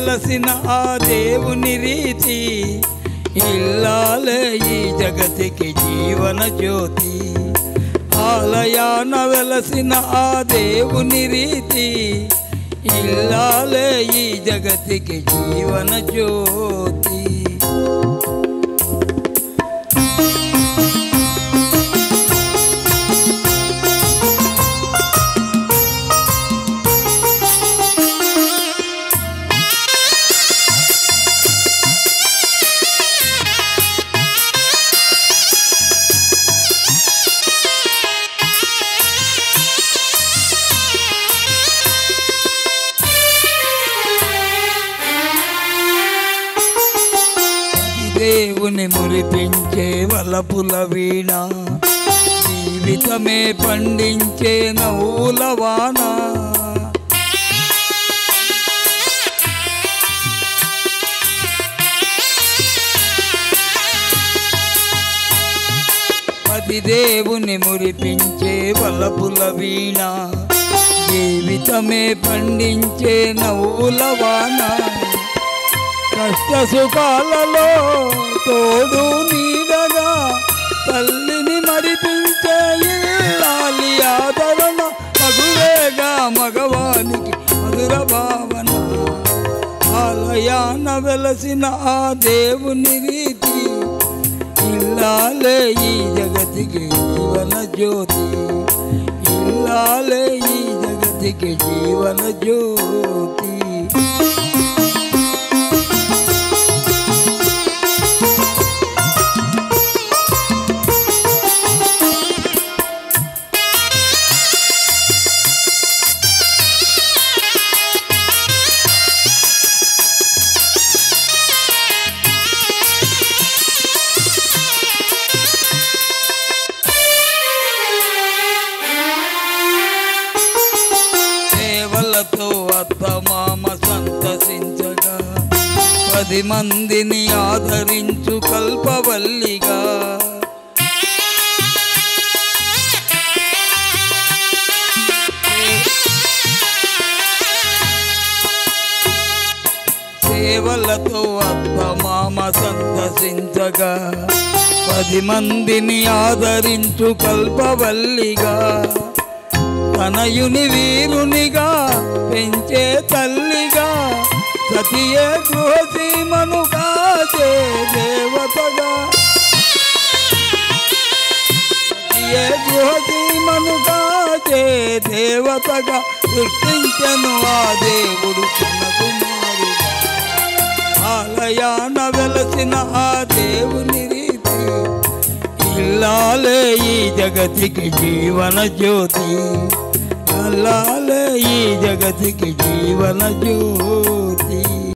వెలసిన ఆ దేవుని రీతి ఇల్లాలే ఈ జగతికి జీవన జ్యోతి ఆలయాన వెలసిన ఆ దేవుని రీతి ఇల్లాలే ఈ జగతికి జీవన జ్యోతి దేవుని మురిపించే వలపుల వీణ జీవితమే పండించే నవ్వుల వాన పది దేవుని మురిపించే వలపుల వీణ జీవితమే పండించే నవ్వుల వాన కష్ట సుఖాలలో తోడు నీడగా తల్లిని మరిపించే ఇల్లాలి ఆదరణ మగువేగా మగవానికి మధుర భావన ఆలయాన వెలసిన ఆ దేవుని రీతి ఇల్లాలే ఈ జగతికి జీవన జ్యోతి ఇల్లాలే ఈ జగతికి జీవన జ్యోతి సేవలతో అత్తమామ సంతసించగా పది మందిని ఆదరించు కల్పవల్లిగా సేవలతో అత్తమామ సంతసించగా పది మందిని ఆదరించు కల్పవల్లిగా తనయుని వీరునిగా పెంచే తల్లిగా సతియే గృహసీమను కాచే దేవతగా సతియే గృహసీమను కాచే దేవతగా సృష్టించను ఆ దేవుడు చిన్న కుమారుగా ఆలయాన వెలసిన ఆ దేవుని రీతి ఇల్లాలే ఈ జగతికి జీవన జ్యోతి అల్లాలే ఈ జగతికి జీవన జ్యోతి